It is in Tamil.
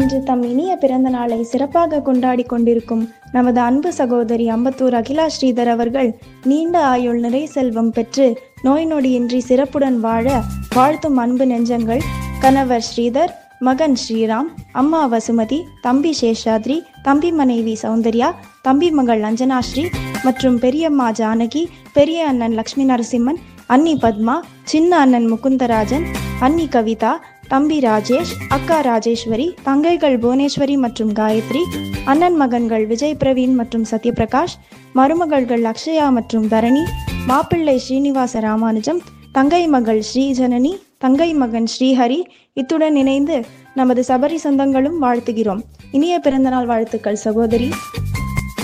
இன்று தம் இனிய பிறந்த நாளை சிறப்பாக கொண்டாடி கொண்டிருக்கும் நமது அன்பு சகோதரி அம்பத்தூர் அகிலா ஸ்ரீதர் அவர்கள் நீண்ட ஆயுள் நிறை செல்வம் பெற்று நோய் நொடியின்றி சிறப்புடன் வாழ வாழ்த்தும் அன்பு நெஞ்சங்கள் கணவர் ஸ்ரீதர் மகன் ஸ்ரீராம் அம்மா வசுமதி தம்பி சேஷாத்ரி தம்பி மனைவி சௌந்தர்யா தம்பி மகள் அஞ்சனாஸ்ரீ மற்றும் பெரியம்மா ஜானகி பெரிய அண்ணன் லக்ஷ்மி நரசிம்மன் அண்ணி பத்மா சின்ன அண்ணன் முகுந்தராஜன் அண்ணி கவிதா தம்பி ராஜேஷ் அக்கா ராஜேஸ்வரி தங்கைகள் புவனேஸ்வரி மற்றும் காயத்ரி அண்ணன் மகன்கள் விஜய் பிரவீன் மற்றும் சத்யபிரகாஷ் மருமகள்கள் அக்ஷயா மற்றும் தரணி மாப்பிள்ளை ஸ்ரீனிவாச ராமானுஜம் தங்கை மகள் ஸ்ரீஜனனி தங்கை மகன் ஸ்ரீஹரி இத்துடன் இணைந்து நமது சபரி சொந்தங்களும் வாழ்த்துகிறோம் இனிய பிறந்தநாள் வாழ்த்துக்கள் சகோதரி